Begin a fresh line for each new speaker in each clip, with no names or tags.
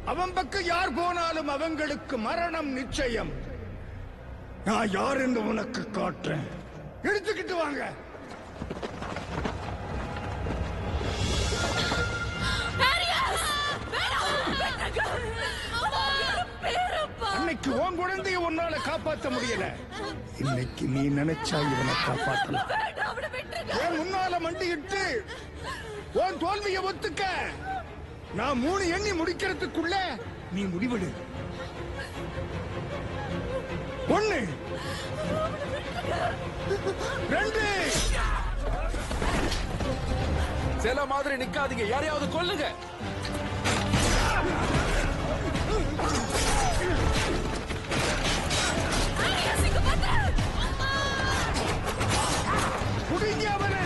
அவன் பக்கம் யார் போனாலும் அவங்களுக்கு மரணம் நிச்சயம் நான் யார் என்று உனக்கு காட்டுறேன் எடுத்துக்கிட்டு வாங்க அன்னைக்கு உன் குழந்தைய உன்னால காப்பாத்த முடியல இன்னைக்கு நீ நினைச்சா இவனை காப்பாத்தலாம் என் முன்னால மண்டியிட்டு உன் தோல்வியை ஒத்துக்க நான் மூணு எண்ணி முடிக்கிறதுக்குள்ள நீ முடிவெடு ஒண்ணு ரெண்டு
சில மாதிரி நிக்காதீங்க யாரையாவது கொல்லுங்க
புடிங்க அவனை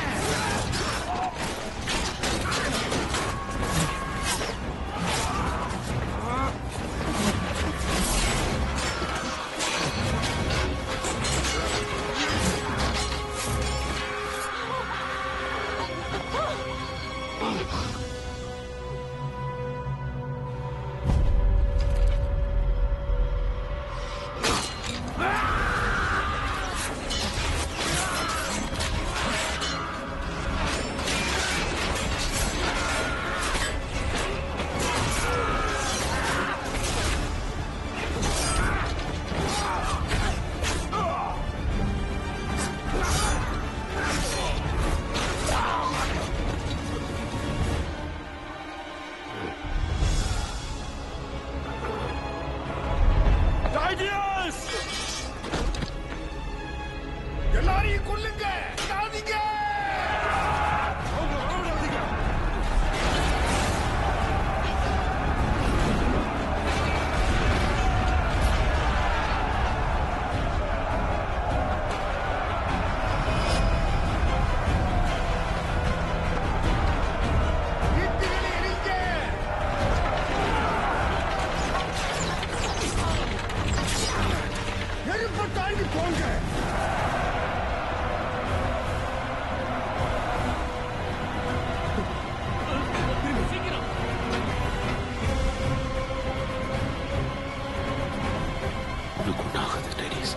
எல்லாரையும் கொல்லுங்க விடாதீங்க. ஈட்டிகளை எறிங்க. நெருப்பை தாண்டி போங்க
உனக்கு ஒன்றாகாது டேடிஸ்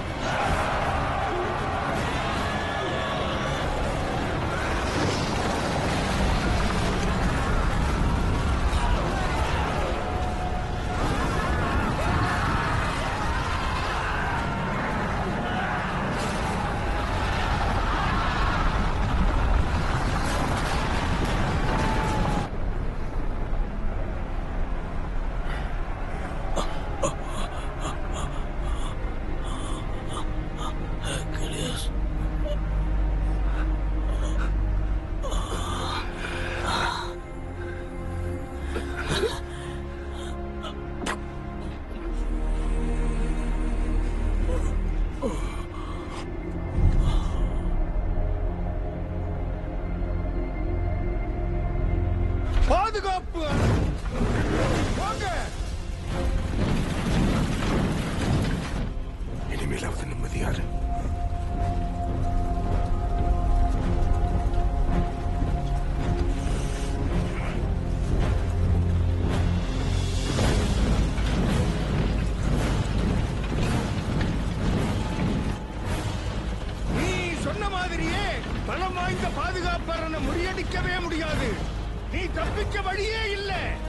Hercules.
பாதுகாப்பு வாங்க
இனிமேலாவது நிம்மதியாரு
நீ சொன்ன மாதிரியே பலம் வாய்ந்த பாதுகாப்பரனை முறியடிக்கவே முடியாது நீ தப்பிக்க வழியே இல்ல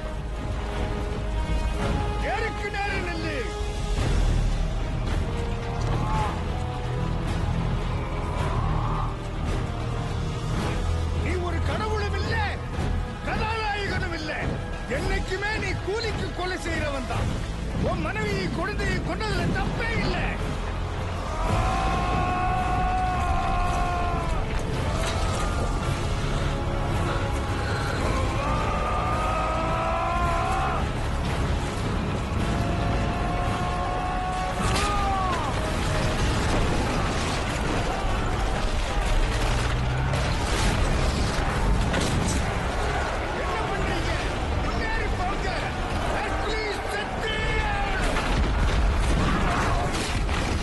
நேருக்கு நேர நெல்லு நீ ஒரு கடவுளும் இல்ல கதாநாயகனும் இல்ல என்னைக்குமே நீ கூலிக்கு கொலை செய்யறவன் தான் உன் மனைவியை குழந்தையை கொண்டதுல தப்பே இல்லை என்ன பண்றீங்க முன்னேறி போங்க Hercules செத்து!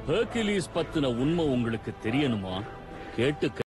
ஹெர்குலிஸ் பத்தின உண்மை உங்களுக்கு தெரியணுமா கேட்டு